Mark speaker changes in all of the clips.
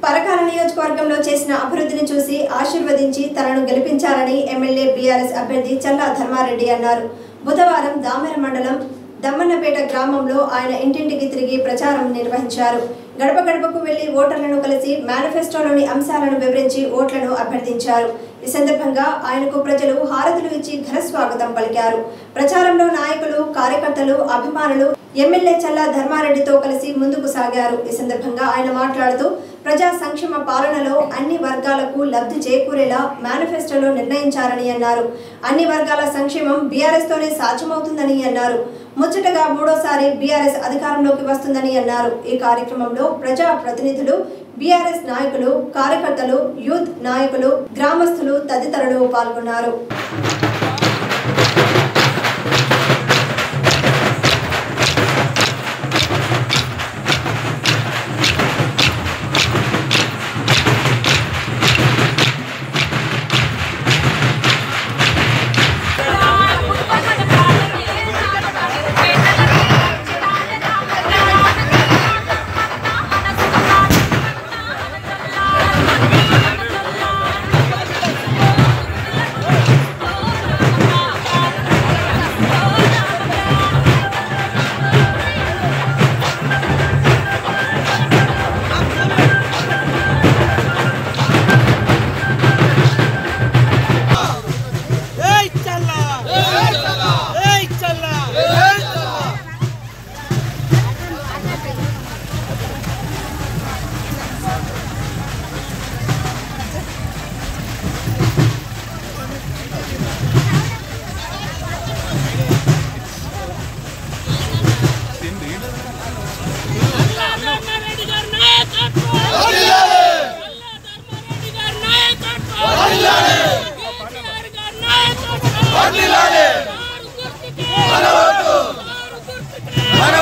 Speaker 1: పరకాల నియోజకవర్గంలో చేసిన అభివృద్ధిని చూసి ఆశీర్వదించి తనను గెలిపించాలని ఎమ్మెల్యే బీఆర్ఎస్ అభ్యర్థి చల్లా ధర్మారెడ్డి అన్నారు బుధవారం దామెర మండలం దమ్మన్నపేట గ్రామంలో ఆయన ఇంటింటికి తిరిగి ప్రచారం నిర్వహించారు గడప గడపకు వెళ్లి ఓటర్లను కలిసి మేనిఫెస్టోలోని అంశాలను వివరించి ఓట్లను అభ్యర్థించారు ఈ సందర్భంగా ఆయనకు ప్రజలు హారతులు ఇచ్చి ఘన స్వాగతం పలికారు ప్రచారంలో నాయకులు కార్యకర్తలు అభిమానులు ఎమ్మెల్యే చల్లా ధర్మారెడ్డితో కలిసి ముందుకు సాగారు ఈ సందర్భంగా ఆయన మాట్లాడుతూ ప్రజా సంక్షేమ పాలనలో అన్ని వర్గాలకు లబ్ధి చేకూరేలా మేనిఫెస్టోలో నిర్ణయించారని అన్నారు అన్ని వర్గాల సంక్షేమం బీఆర్ఎస్ తోనే సాధ్యమవుతుందని అన్నారు ముచ్చటగా మూడోసారి బీఆర్ఎస్ అధికారంలోకి వస్తుందని అన్నారు ఈ కార్యక్రమంలో ప్రజా ప్రతినిధులు బీఆర్ఎస్ నాయకులు కార్యకర్తలు యూత్ నాయకులు గ్రామస్తులు తదితరులు పాల్గొన్నారు
Speaker 2: ఏయ్ చల్లా ఏయ్ చల్లా ఏయ్ చల్లా ఏయ్ చల్లా
Speaker 3: ధర్మారెడ్డి గారి నాయకత్వం ధర్మారెడ్డి గారి నాయకత్వం కేసీఆర్ గారి నాయకత్వం కారు గుర్తుకే కారు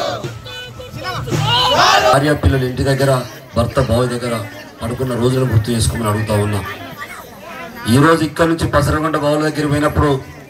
Speaker 3: గుర్తుకే
Speaker 4: భార్య పిల్లలు ఇంటి దగ్గర భర్త బావి దగ్గర పడుకున్న రోజులను గుర్తు చేసుకోమని అడుగుతా ఉన్నా ఈ రోజు ఇక్కడ నుంచి పసరగొండ బావుల దగ్గర పోయినప్పుడు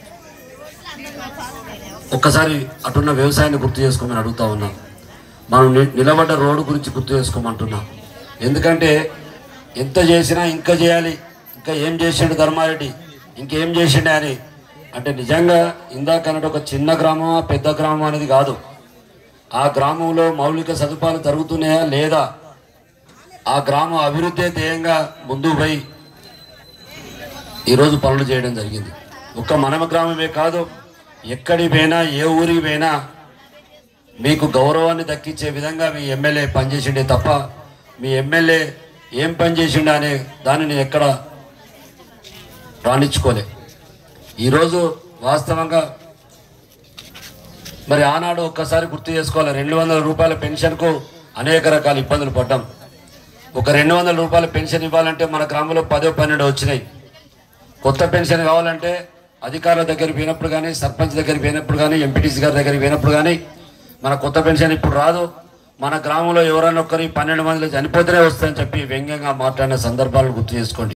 Speaker 4: ఒక్కసారి అటున్న వ్యవసాయాన్ని గుర్తు చేసుకోమని అడుగుతా ఉన్నా మనం ని- నిలబడ్డ రోడ్డు గురించి గుర్తు చేసుకోమంటున్నా ఎందుకంటే ఎంత చేసినా ఇంకా చేయాలి ఇంకా ఏం చేసిండు ధర్మారెడ్డి ఇంకేం చేసిండే అని అంటే నిజంగా ఇందాక అన్నట్టు ఒక చిన్న గ్రామమా పెద్ద గ్రామం అనేది కాదు ఆ గ్రామంలో మౌలిక సదుపాయాలు జరుగుతున్నాయా లేదా ఆ గ్రామం అభివృద్ధి ధ్యేయంగా ముందుకు పోయి ఈరోజు పనులు చేయడం జరిగింది ఒక్క మనమ గ్రామమే కాదు ఎక్కడికి పోయినా ఏ ఊరికి పోయినా మీకు గౌరవాన్ని దక్కించే విధంగా మీ ఎమ్మెల్యే పనిచేసిండే తప్ప మీ ఎమ్మెల్యే ఏం పని చేసిండే అనే దాన్ని నేను ఎక్కడ రాణించుకోలే ఈరోజు వాస్తవంగా మరి ఆనాడు ఒక్కసారి గుర్తు చేసుకోవాలి రెండు వందల రూపాయల పెన్షన్కు అనేక రకాల ఇబ్బందులు పడ్డాం ఒక రెండు వందల రూపాయల పెన్షన్ ఇవ్వాలంటే మన గ్రామంలో పదో పన్నెండు వచ్చినాయి కొత్త పెన్షన్ కావాలంటే అధికారుల దగ్గరికి పోయినప్పుడు కానీ సర్పంచ్ దగ్గరికి పోయినప్పుడు కానీ ఎంపీటీసీ గారి దగ్గరికి పోయినప్పుడు కానీ మన కొత్త పెన్షన్ ఇప్పుడు రాదు మన గ్రామంలో ఎవరైనా ఒక్కరి పన్నెండు మందిలో చనిపోతేనే వస్తాయని చెప్పి వ్యంగ్యంగా మాట్లాడిన సందర్భాలను గుర్తు చేసుకోండి